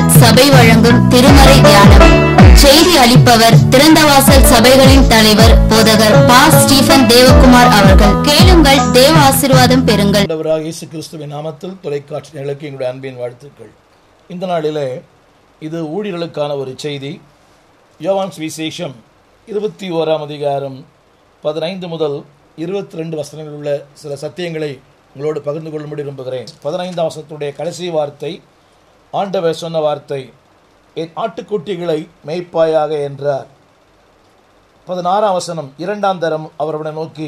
சபை வழங்கும் திருமறை தியானம் செய்தி அளிப்பவர் திறந்தவாசல் சபைகளின் தலைவர் போதகர் பா ஸ்டீபன் தேவகுமார் அவர்கள் கேளுங்கள் தேவ ஆசீர்வாதம் பெறுங்கள் ஆண்டவராக இயேசு கிறிஸ்துவின் நாமத்தில் தொலைக்காட்சி நிலைக்கு எங்களுடைய அன்பின் வாழ்த்துக்கள் இந்த நாளிலே இது ஊழியர்களுக்கான ஒரு செய்தி யோவான் விசேஷம் இருபத்தி ஓராம் அதிகாரம் பதினைந்து முதல் இருபத்தி ரெண்டு வசனங்கள் உள்ள சில சத்தியங்களை உங்களோடு பகிர்ந்து கொள்ளும்படி விரும்புகிறேன் பதினைந்தாம் வசனத்துடைய கடைசி வார்த்தை ஆண்டவர் சொன்ன வார்த்தை என் ஆட்டுக்குட்டிகளை மேய்ப்பாயாக என்றார் பதினாறாம் வசனம் இரண்டாம் தரம் அவருடைய நோக்கி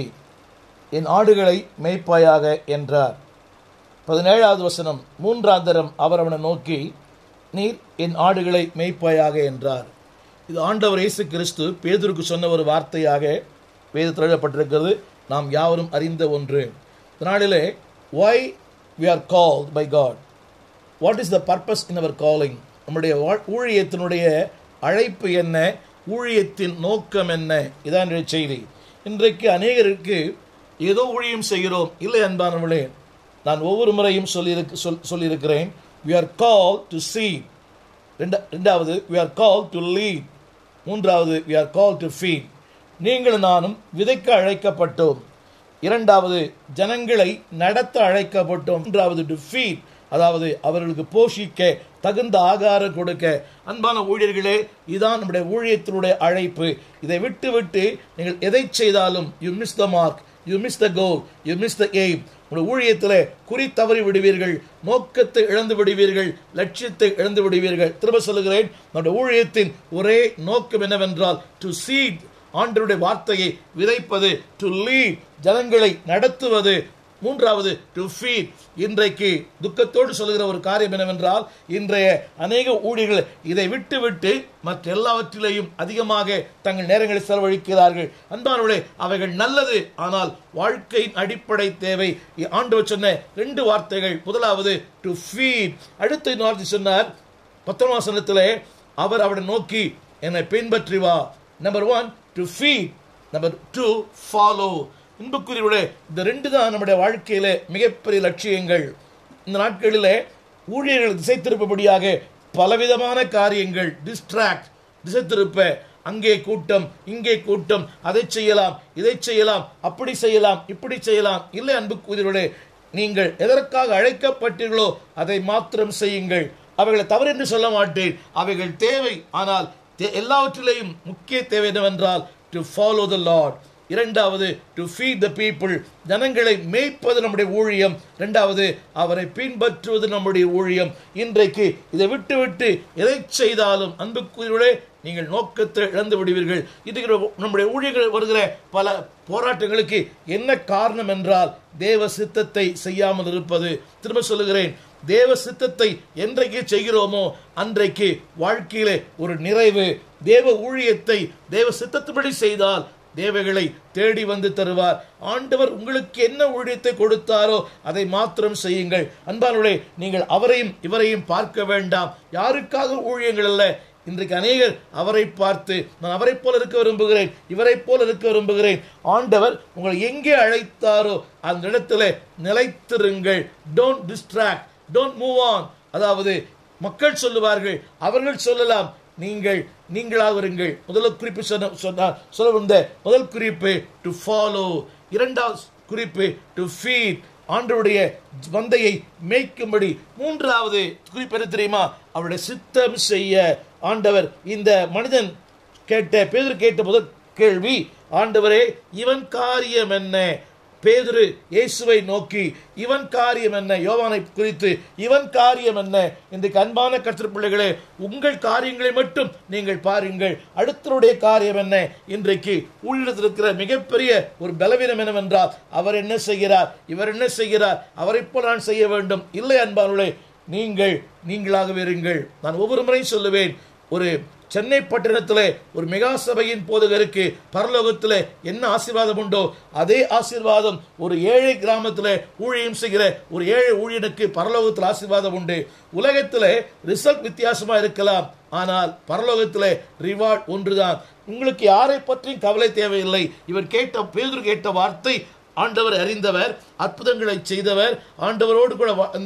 என் ஆடுகளை மேய்ப்பாயாக என்றார் பதினேழாவது வசனம் மூன்றாம் தரம் அவர் அவனை நோக்கி நீர் என் ஆடுகளை மேய்ப்பாயாக என்றார் இது ஆண்டவர் இயேசு கிறிஸ்து பேதுருக்கு சொன்ன ஒரு வார்த்தையாக வேதத்தில் எழுதப்பட்டிருக்கிறது நாம் யாவரும் அறிந்த ஒன்று இதனாலே why we are called by God what is the purpose in our calling நம்முடைய வா- ஊழியத்தினுடைய அழைப்பு என்ன ஊழியத்தின் நோக்கம் என்ன இதான் இன்றைய செய்தி இன்றைக்கு அநேகருக்கு ஏதோ ஊழியம் செய்கிறோம் இல்லை அன்பானவர்களே நான் ஒவ்வொரு முறையும் சொல்லியிருக்கு சொல் சொல்லியிருக்கிறேன் we are called to see ரெண்டா ரெண்டாவது we are called to lead மூன்றாவது we are called to feed நீங்களும் நானும் விதைக்க அழைக்கப்பட்டோம் இரண்டாவது ஜனங்களை நடத்த அழைக்கப்பட்டோம் மூன்றாவது டு ஃபீட் அதாவது அவர்களுக்கு போஷிக்க தகுந்த ஆகாரம் கொடுக்க அன்பான ஊழியர்களே இதான் நம்முடைய ஊழியத்தினுடைய அழைப்பு இதை விட்டு விட்டு நீங்கள் எதை செய்தாலும் you miss the mark you miss the goal you miss the aim உங்களுடைய ஊழியத்தில் குறி தவறி விடுவீர்கள் நோக்கத்தை இழந்து விடுவீர்கள் லட்சியத்தை இழந்து விடுவீர்கள் திரும்ப சொல்லுகிறேன் நம்முடைய ஊழியத்தின் ஒரே நோக்கம் என்னவென்றால் டு சீட் ஆண்டவருடைய வார்த்தையை விதைப்பது டு லீட் ஜனங்களை நடத்துவது மூன்றாவது டு ஃபீட் இன்றைக்கு துக்கத்தோடு சொல்லுகிற ஒரு காரியம் என்னவென்றால் இன்றைய அநேக ஊழியர்கள் இதை விட்டு விட்டு மற்ற எல்லாவற்றிலேயும் அதிகமாக தங்கள் நேரங்களை செலவழிக்கிறார்கள் அன்பானவர்களே அவைகள் நல்லது ஆனால் வாழ்க்கையின் அடிப்படை தேவை ஆண்டவர் சொன்ன ரெண்டு வார்த்தைகள் முதலாவது டு ஃபீட் அடுத்த இன்னொரு வார்த்தை சொன்னார் பத்தொன்பதாம் வசனத்திலே அவர் அவரை நோக்கி என்னை பின்பற்றி வா number one to feed number two follow இன்புக்குரியவர்களே இந்த ரெண்டு தான் நம்முடைய வாழ்க்கையில மிகப்பெரிய லட்சியங்கள் இந்த நாட்களிலே ஊழியர்கள் திசை திருப்பபடியாக பலவிதமான காரியங்கள் டிஸ்ட்ராக்ட் திசை திருப்ப அங்கே கூட்டம் இங்கே கூட்டம் அதை செய்யலாம் இதை செய்யலாம் அப்படி செய்யலாம் இப்படி செய்யலாம் இல்லை அன்புக்குரியவர்களே நீங்கள் எதற்காக அழைக்கப்பட்டீர்களோ அதை மாத்திரம் செய்யுங்கள் அவைகளை தவறு என்று சொல்ல மாட்டேன் அவைகள் தேவை ஆனால் தே- எல்லாவற்றிலேயும் முக்கிய தேவை என்னவென்றால் டு ஃபாலோ த லார்ட் இரண்டாவது டு ஃபீட் த பீப்புள் ஜனங்களை மேய்ப்பது நம்முடைய ஊழியம் இரண்டாவது அவரை பின்பற்றுவது நம்முடைய ஊழியம் இன்றைக்கு இதை விட்டு விட்டு எதை செய்தாலும் அன்புக்குரியவர்களே நீங்கள் நோக்கத்தை இழந்து விடுவீர்கள் இன்றைக்கு நம்முடைய ஊழியர்கள் வருகிற பல போராட்டங்களுக்கு என்ன காரணம் என்றால் தேவ சித்தத்தை செய்யாமல் இருப்பது திரும்ப சொல்லுகிறேன் தேவ சித்தத்தை என்றைக்கு செய்கிறோமோ அன்றைக்கு வாழ்க்கையிலே ஒரு நிறைவு தேவ ஊழியத்தை தேவ சித்தத்தின்படி செய்தால் தேவைகளை தேடி வந்து தருவார் ஆண்டவர் உங்களுக்கு என்ன ஊழியத்தை கொடுத்தாரோ அதை மாத்திரம் செய்யுங்கள் அன்பானுடைய நீங்கள் அவரையும் இவரையும் பார்க்க வேண்டாம் யாருக்காக ஊழியங்கள் அல்ல இன்றைக்கு அநேகர் அவரை பார்த்து நான் அவரைப் போல இருக்க விரும்புகிறேன் இவரைப் போல இருக்க விரும்புகிறேன் ஆண்டவர் உங்களை எங்கே அழைத்தாரோ அந்த இடத்துல நிலைத்திருங்கள் don't distract don't move on அதாவது மக்கள் சொல்லுவார்கள் அவர்கள் சொல்லலாம் நீங்கள் நீங்களாக இருங்கள் முதல் குறிப்பு சொன்ன சொன்னார் சொல்ல வந்த முதல் குறிப்பு டு ஃபாலோ இரண்டாவது குறிப்பு டு ஃபீட் ஆண்டவருடைய மந்தையை மேய்க்கும்படி மூன்றாவது குறிப்பு என்ன தெரியுமா அவருடைய சித்தம் செய்ய ஆண்டவர் இந்த மனிதன் கேட்ட பேதர் கேட்ட முதல் கேள்வி ஆண்டவரே இவன் காரியம் என்ன பேதுரு இயேசுவை நோக்கி இவன் காரியம் என்ன யோவானை குறித்து இவன் காரியம் என்ன இன்றைக்கு அன்பான கற்று பிள்ளைகளே உங்கள் காரியங்களை மட்டும் நீங்கள் பாருங்கள் அடுத்தருடைய காரியம் என்ன இன்றைக்கு உள்ளத்தில் இருக்கிற மிகப்பெரிய ஒரு பலவீனம் என்னவென்றால் அவர் என்ன செய்கிறார் இவர் என்ன செய்கிறார் அவரைப் போல நான் செய்ய வேண்டும் இல்லை அன்பானுளே நீங்கள் நீங்களாகவே இருங்கள் நான் ஒவ்வொரு முறையும் சொல்லுவேன் ஒரு சென்னை பட்டணத்திலே ஒரு மெகா சபையின் போதகருக்கு பரலோகத்திலே என்ன ஆசீர்வாதம் உண்டோ அதே ஆசீர்வாதம் ஒரு ஏழை கிராமத்திலே ஊழியம் செய்கிற ஒரு ஏழை ஊழியனுக்கு பரலோகத்தில் ஆசீர்வாதம் உண்டு உலகத்திலே ரிசல்ட் வித்தியாசமா இருக்கலாம் ஆனால் பரலோகத்திலே ரிவார்ட் ஒன்றுதான் உங்களுக்கு யாரை பற்றியும் கவலை தேவையில்லை இவர் கேட்ட பேதர் கேட்ட வார்த்தை ஆண்டவர் அறிந்தவர் அற்புதங்களை செய்தவர் ஆண்டவரோடு கூட வா- இந்த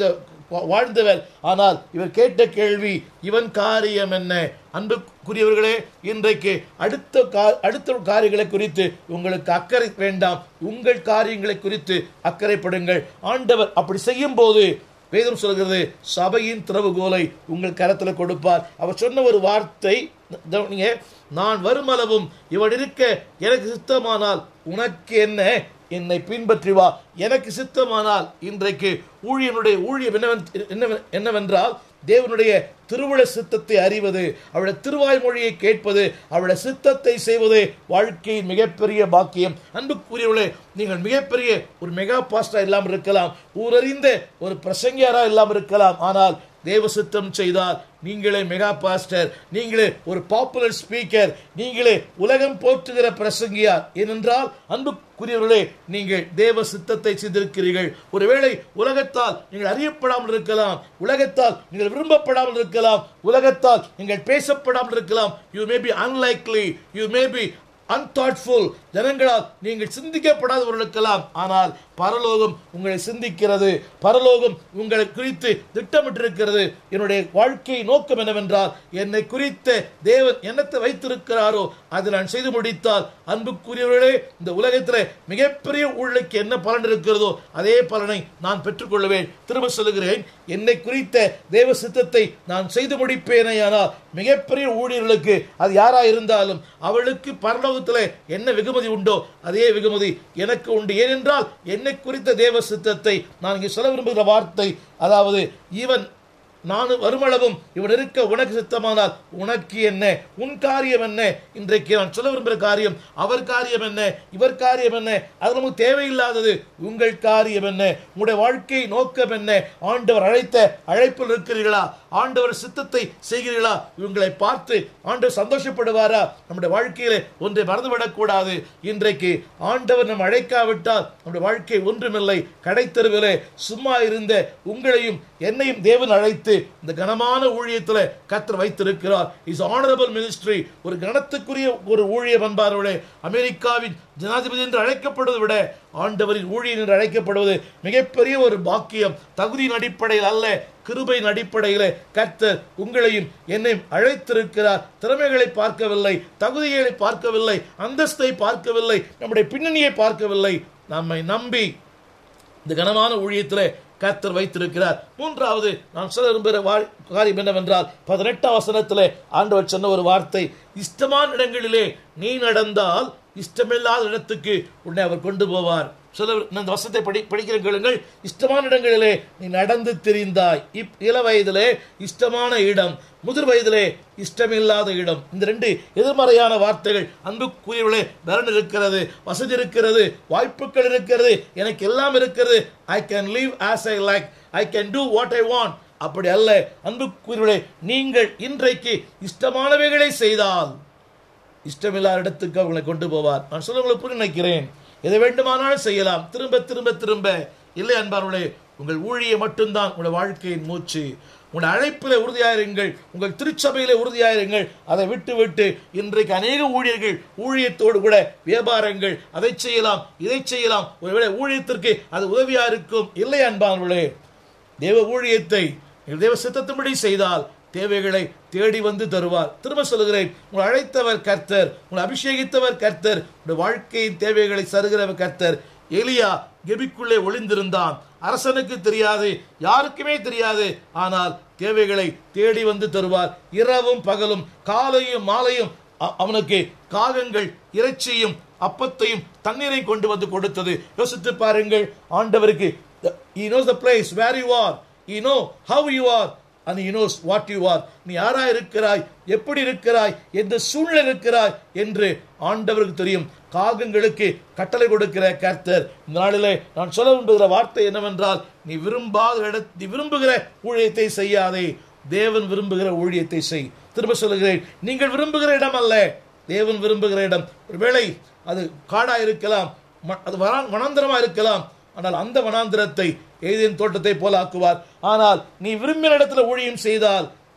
வா- வாழ்ந்தவர் ஆனால் இவர் கேட்ட கேள்வி இவன் காரியம் என்ன அன்புக்குரியவர்களே இன்றைக்கு அடுத்த கா- அடுத்த காரியங்களை குறித்து உங்களுக்கு அக்கறை வேண்டாம் உங்கள் காரியங்களை குறித்து அக்கறைப்படுங்கள் ஆண்டவர் அப்படி செய்யும் போது வேதம் சொல்கிறது சபையின் திறவுகோலை உங்கள் கரத்தில் கொடுப்பார் அவர் சொன்ன ஒரு வார்த்தை கவனிங்க, நான் வருமளவும் இவன் இருக்க எனக்கு சித்தமானால் உனக்கு என்ன என்னை பின்பற்றி வா எனக்கு சித்தமானால் இன்றைக்கு ஊழியனுடைய ஊழியம் என்னவென் என்னவெ- என்னவென்றால் தேவனுடைய திருவுள சித்தத்தை அறிவது அவருடைய திருவாய் மொழியை கேட்பது அவருடைய சித்தத்தை செய்வது வாழ்க்கையின் மிகப்பெரிய பாக்கியம் அன்புக்குரியவர்களே நீங்கள் மிகப்பெரிய ஒரு மெகா பாஸ்டா இல்லாமல் இருக்கலாம் ஊரறிந்த ஒரு பிரசங்கியாரா இல்லாமல் இருக்கலாம் ஆனால் தேவ சித்தம் செய்தால் நீங்களே மெகா பாஸ்டர் நீங்களே ஒரு பாப்புலர் ஸ்பீக்கர் நீங்களே உலகம் போற்றுகிற பிரசங்கியார் ஏனென்றால் அன்புக்குரியவர்களே நீங்கள் தேவ சித்தத்தை செய்திருக்கிறீர்கள் ஒருவேளை உலகத்தால் நீங்கள் அறியப்படாமல் இருக்கலாம் உலகத்தால் நீங்கள் விரும்பப்படாமல் இருக்கலாம் உலகத்தால் நீங்கள் பேசப்படாமல் இருக்கலாம் you may be unlikely you may be unthoughtful ஜனங்களால் நீங்கள் சிந்திக்கப்படாதவர்கள் இருக்கலாம் ஆனால் பரலோகம் உங்களை சிந்திக்கிறது பரலோகம் உங்களை குறித்து திட்டமிட்டிருக்கிறது என்னுடைய வாழ்க்கை நோக்கம் என்னவென்றால் என்னை குறித்த தேவன் என்னத்தை வைத்திருக்கிறாரோ அதை நான் செய்து முடித்தால் அன்புக்குரியவர்களே இந்த உலகத்தில் மிகப்பெரிய ஊழலுக்கு என்ன பலன் இருக்கிறதோ அதே பலனை நான் பெற்றுக்கொள்வேன் திரும்ப சொல்லுகிறேன் என்னை குறித்த தேவ சித்தத்தை நான் செய்து முடிப்பேனேயானால் மிகப்பெரிய ஊழியர்களுக்கு அது யாரா இருந்தாலும் அவளுக்கு பரலோகத்தில் என்ன வெகுமதி உண்டோ அதே வெகுமதி எனக்கு உண்டு ஏனென்றால் என்னை குறித்த தேவ சித்தத்தை நான் இங்கே சொல்ல விரும்புகிற வார்த்தை அதாவது ஈவன் நான் வருமளவும் இவன் இருக்க உனக்கு சித்தமானால் உனக்கு என்ன உன் காரியம் என்ன இன்றைக்கு நான் சொல்ல விரும்புகிற காரியம் அவர் காரியம் என்ன இவர் காரியம் என்ன அது நமக்கு தேவையில்லாதது உங்கள் காரியம் என்ன உங்களுடைய வாழ்க்கை நோக்கம் என்ன ஆண்டவர் அழைத்த அழைப்பில் இருக்கிறீர்களா ஆண்டவர் சித்தத்தை செய்கிறீர்களா இவங்களை பார்த்து ஆண்டவர் சந்தோஷப்படுவாரா நம்முடைய வாழ்க்கையிலே ஒன்றை மறந்துவிடக்கூடாது இன்றைக்கு ஆண்டவர் நம்ம அழைக்காவிட்டால் நம்முடைய வாழ்க்கை ஒன்றுமில்லை கடைத்தெருவிலே சும்மா இருந்த உங்களையும் என்னையும் தேவன் அழைத்து இந்த கனமான ஊழியத்தில் கத்தர் வைத்திருக்கிறார் இஸ் ஆனரபிள் மினிஸ்ட்ரி ஒரு கனத்துக்குரிய ஒரு ஊழியம் என்பார்களே அமெரிக்காவின் ஜனாதிபதி என்று அழைக்கப்படுவதை விட ஆண்டவரின் ஊழியர் என்று அழைக்கப்படுவது மிகப்பெரிய ஒரு பாக்கியம் தகுதியின் அடிப்படையில் அல்ல கிருபையின் அடிப்படையில் கர்த்தர் உங்களையும் என்னையும் அழைத்திருக்கிறார் திறமைகளை பார்க்கவில்லை தகுதிகளை பார்க்கவில்லை அந்தஸ்தை பார்க்கவில்லை நம்முடைய பின்னணியை பார்க்கவில்லை நம்மை நம்பி இந்த கனமான ஊழியத்திலே கர்த்தர் வைத்திருக்கிறார் மூன்றாவது நான் சொல்ல விரும்புகிற வா- காரியம் என்னவென்றால் பதினெட்டாம் வசனத்திலே ஆண்டவர் சொன்ன ஒரு வார்த்தை இஷ்டமான இடங்களிலே நீ நடந்தால் இஷ்டமில்லாத இடத்துக்கு உன்னை அவர் கொண்டு போவார் சொல்ல இந்த வசனத்தை படி படிக்கிற கேளுங்கள் இஷ்டமான இடங்களிலே நீ நடந்து திரிந்தாய் இப் இள வயதிலே இஷ்டமான இடம் முதிர் வயதிலே இஷ்டமில்லாத இடம் இந்த ரெண்டு எதிர்மறையான வார்த்தைகள் அன்புக்குரியவர்களே பலன் இருக்கிறது வசதி இருக்கிறது வாய்ப்புகள் இருக்கிறது எனக்கு எல்லாம் இருக்கிறது I can live as I like I can do what I want அப்படி அல்ல அன்புக்குரியவர்களே நீங்கள் இன்றைக்கு இஷ்டமானவைகளை செய்தால் இஷ்டமில்லாத இடத்துக்கு அவங்களை கொண்டு போவார் நான் சொல்ல உங்களுக்கு புரிய நினைக்கிறேன் எதை வேண்டுமானாலும் செய்யலாம் திரும்ப திரும்ப திரும்ப இல்லை அன்பார்களே உங்கள் ஊழியை மட்டும்தான் உங்களுடைய வாழ்க்கையின் மூச்சு உங்களுடைய அழைப்பில் உறுதியாயிருங்கள் உங்கள் திருச்சபையிலே உறுதியாயிருங்கள் அதை விட்டு விட்டு இன்றைக்கு அநேக ஊழியர்கள் ஊழியத்தோடு கூட வியாபாரங்கள் அதை செய்யலாம் இதை செய்யலாம் ஒருவேளை ஊழியத்திற்கு அது உதவியா இருக்கும் இல்லை அன்பார்களே தேவ ஊழியத்தை நீங்கள் தேவ சித்தத்தின்படி செய்தால் தேவைகளை தேடி வந்து தருவார் திரும்ப சொல்லுகிறேன் உங்களை அழைத்தவர் கர்த்தர் உங்களை அபிஷேகித்தவர் கர்த்தர் உங்களுடைய வாழ்க்கையின் தேவைகளை சருகிறவர் கர்த்தர் எலியா கெபிக்குள்ளே ஒளிந்திருந்தான் அரசனுக்கு தெரியாது யாருக்குமே தெரியாது ஆனால் தேவைகளை தேடி வந்து தருவார் இரவும் பகலும் காலையும் மாலையும் அ- அவனுக்கு காகங்கள் இறைச்சியும் அப்பத்தையும் தண்ணீரை கொண்டு வந்து கொடுத்தது யோசித்து பாருங்கள் ஆண்டவருக்கு he knows the place where you are he know how you are and he knows what you are நீ யாரா இருக்கிறாய் எப்படி இருக்கிறாய் எந்த சூழ்நிலை இருக்கிறாய் என்று ஆண்டவருக்கு தெரியும் காகங்களுக்கு கட்டளை கொடுக்கிற கர்த்தர் இந்த நாளிலே நான் சொல்ல விரும்புகிற வார்த்தை என்னவென்றால் நீ விரும்பாத இட நீ விரும்புகிற ஊழியத்தை செய்யாதே தேவன் விரும்புகிற ஊழியத்தை செய் திரும்ப சொல்லுகிறேன் நீங்கள் விரும்புகிற இடம் அல்ல தேவன் விரும்புகிற இடம் ஒருவேளை அது காடா இருக்கலாம் ம- அது வனா வனாந்திரமா இருக்கலாம் ஆனால் அந்த வனாந்திரத்தை ஏதேன் தோட்டத்தை போல ஆக்குவார் ஆனால் நீ விரும்பின இடத்துல ஊழியம் செய்தால்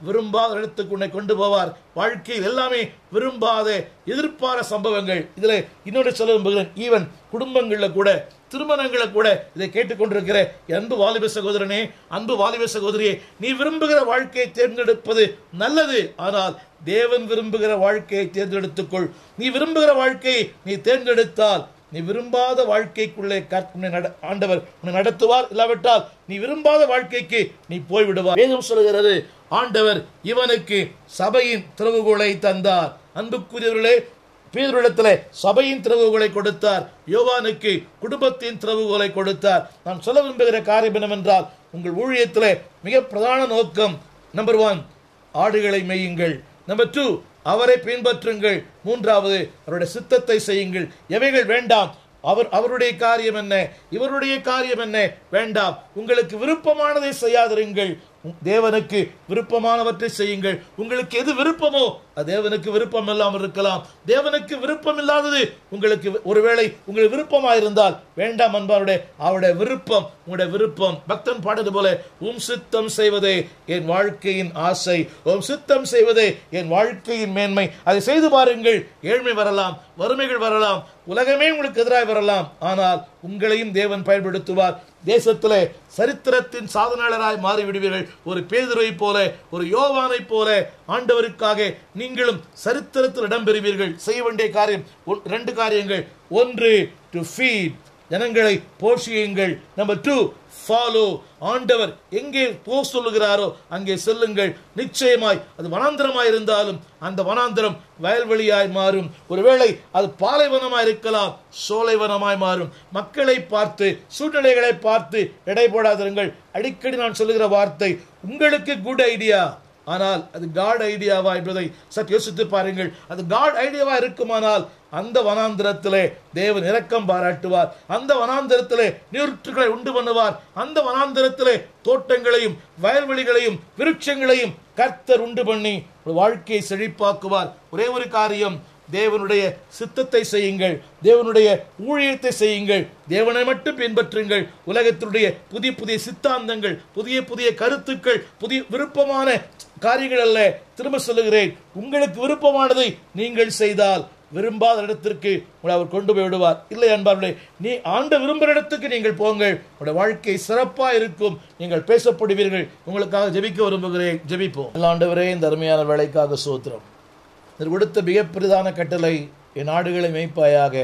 விரும்பாத இடத்துக்கு உன்னை கொண்டு போவார் வாழ்க்கையில் எல்லாமே விரும்பாத எதிர்பார சம்பவங்கள் இதுல இன்னொரு சொல்ல விரும்புகிறேன் ஈவன் குடும்பங்கள்ல கூட திருமணங்களை கூட இதை கேட்டுக்கொண்டிருக்கிற அன்பு வாலிப சகோதரனே அன்பு வாலிப சகோதரியே நீ விரும்புகிற வாழ்க்கையை தேர்ந்தெடுப்பது நல்லது ஆனால் தேவன் விரும்புகிற வாழ்க்கையை தேர்ந்தெடுத்துக்கொள் நீ விரும்புகிற வாழ்க்கையை நீ தேர்ந்தெடுத்தால் நீ விரும்பாத வாழ்க்கைக்குள்ளே கர்த்த- உன்னை நட- ஆண்டவர் உன்னை நடத்துவார் இல்லாவிட்டால் நீ விரும்பாத வாழ்க்கைக்கு நீ போய்விடுவார் வேதம் சொல்கிறது ஆண்டவர் இவனுக்கு சபையின் திறவுகோலை தந்தார் அன்புக்குரியவர்களே பேரிடத்திலே சபையின் திறவுகோலை கொடுத்தார் யோவானுக்கு குடும்பத்தின் திறவுகோலை கொடுத்தார் நான் சொல்ல விரும்புகிற காரியம் என்னவென்றால் உங்கள் ஊழியத்திலே மிக பிரதான நோக்கம் நம்பர் ஒன் ஆடுகளை மேயுங்கள் நம்பர் டூ அவரை பின்பற்றுங்கள் மூன்றாவது அவருடைய சித்தத்தை செய்யுங்கள் எவைகள் வேண்டாம் அவர் அவருடைய காரியம் என்ன இவருடைய காரியம் என்ன வேண்டாம் உங்களுக்கு விருப்பமானதை செய்யாதிருங்கள் உம் தேவனுக்கு விருப்பமானவற்றை செய்யுங்கள் உங்களுக்கு எது விருப்பமோ அது தேவனுக்கு விருப்பம் இல்லாமல் இருக்கலாம் தேவனுக்கு விருப்பம் இல்லாதது உங்களுக்கு வி- ஒருவேளை உங்களுக்கு விருப்பமாக இருந்தால் வேண்டாம் அன்பாருடைய அவருடைய விருப்பம் உங்களுடைய விருப்பம் பக்தன் பாடுவது போல உம் சித்தம் செய்வதே என் வாழ்க்கையின் ஆசை உம் சித்தம் செய்வதே என் வாழ்க்கையின் மேன்மை அதை செய்து பாருங்கள் ஏழ்மை வரலாம் வறுமைகள் வரலாம் உலகமே உங்களுக்கு எதிராக வரலாம் ஆனால் உங்களையும் தேவன் பயன்படுத்துவார் தேசத்திலே சரித்திரத்தின் சாதனையாளராய் மாறிவிடுவீர்கள் ஒரு பேதுரை போல ஒரு யோவானை போல ஆண்டவருக்காக நீங்களும் சரித்திரத்தில் இடம்பெறுவீர்கள் செய்ய வேண்டிய காரியம் ஒன்- ரெண்டு காரியங்கள் ஒன்று டு ஃபீட் ஜனங்களை போஷியுங்கள் நம்பர் டூ ஃபாலோ ஆண்டவர் எங்கே போ சொல்லுகிறாரோ அங்கே செல்லுங்கள் நிச்சயமாய் அது வனாந்திரமாய் இருந்தாலும் அந்த வனாந்திரம் வயல்வெளியாய் மாறும் ஒருவேளை அது பாலைவனமாய் இருக்கலாம் சோலைவனமாய் மாறும் மக்களை பார்த்து சூழ்நிலைகளை பார்த்து எடை போடாதிருங்கள் அடிக்கடி நான் சொல்லுகிற வார்த்தை உங்களுக்கு குட் ஐடியா ஆனால் அது காட் ஐடியாவா என்பதை சற்று யோசித்து பாருங்கள் அது காட் ஐடியாவா இருக்குமானால் அந்த வனாந்திரத்திலே தேவன் இரக்கம் பாராட்டுவார் அந்த வனாந்திரத்திலே நீருற்றுகளை உண்டு பண்ணுவார் அந்த வனாந்திரத்திலே தோட்டங்களையும் வயல்வெளிகளையும் விருட்சங்களையும் கர்த்தர் உண்டு பண்ணி ஒரு வாழ்க்கையை செழிப்பாக்குவார் ஒரே ஒரு காரியம் தேவனுடைய சித்தத்தை செய்யுங்கள் தேவனுடைய ஊழியத்தை செய்யுங்கள் தேவனை மட்டும் பின்பற்றுங்கள் உலகத்தினுடைய புதிய புதிய சித்தாந்தங்கள் புதிய புதிய கருத்துக்கள் புதிய விருப்பமான காரியங்கள் அல்ல திரும்ப சொல்லுகிறேன் உங்களுக்கு விருப்பமானதை நீங்கள் செய்தால் விரும்பாத இடத்திற்கு உங்களை அவர் கொண்டு போய் விடுவார் இல்லை அன்பார்களே நீ ஆண்ட விரும்புகிற இடத்துக்கு நீங்கள் போங்கள் உங்களுடைய வாழ்க்கை சிறப்பா இருக்கும் நீங்கள் பேசப்படுவீர்கள் உங்களுக்காக ஜெபிக்க விரும்புகிறேன் ஜெபிப்போம் நல்ல ஆண்டவரே இந்த அருமையான வேலைக்காக சோத்திரம் நீர் கொடுத்த மிக பிரதான கட்டளை என் ஆடுகளை மேய்ப்பாயாக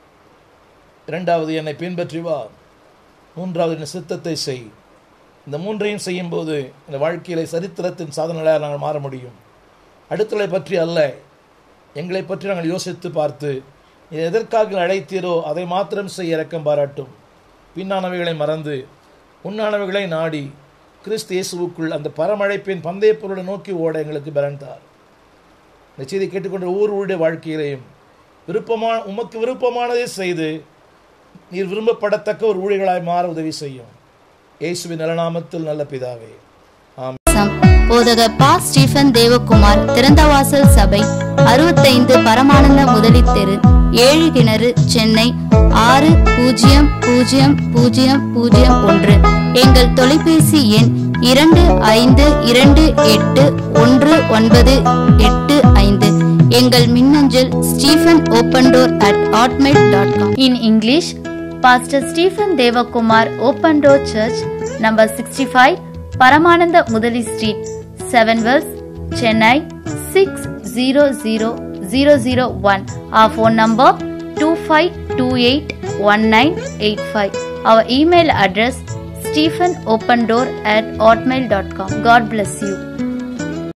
இரண்டாவது என்னை பின்பற்றி வா மூன்றாவது என் சித்தத்தை செய் இந்த மூன்றையும் செய்யும்போது இந்த வாழ்க்கையில சரித்திரத்தின் சாதனையாக நாங்கள் மாற முடியும் அடுத்தலை பற்றி அல்ல எங்களை பற்றி நாங்கள் யோசித்து பார்த்து நீ எதற்காக அழைத்தீரோ அதை மாத்திரம் செய்ய இரக்கம் பாராட்டும் பின்னானவைகளை மறந்து உன்னானவைகளை நாடி கிறிஸ்து இயேசுவுக்குள் அந்த பரமழைப்பின் பந்தய பொருளை நோக்கி ஓட எங்களுக்கு பலன் தார் இந்த செய்தி கேட்டுக்கொண்ட ஒவ்வொருவருடைய வாழ்க்கையிலையும் விருப்பமான உமக்கு விருப்பமானதை செய்து நீர் விரும்பப்படத்தக்க ஒரு ஊழியர்களாய் மாற உதவி செய்யும் இயேசுவின் நலநாமத்தில் நல்ல பிதாவே ஆமென் சம். போதகர் பா ஸ்டீஃபன் தேவகுமார் திறந்தவாசல் சபை அறுபத்தைந்து பரமானந்த முதலி தெரு ஏழு கிணறு சென்னை ஆறு பூஜ்ஜியம் பூஜ்ஜியம் பூஜ்ஜியம் பூஜ்ஜியம் ஒன்று எங்கள் தொலைபேசி எண் இரண்டு ஐந்து இரண்டு எட்டு ஒன்று ஒன்பது எட்டு ஐந்து எங்கள் மின்னஞ்சல் Stephen open door at hotmail dot com In English, Pastor Stephen Devakumar Open Door Church, number 65, Paramananda Mudali Street, Seven Wells, Chennai 600001. Our phone number 25281985. Our email address stephenopendoor at hotmail.com. God bless you.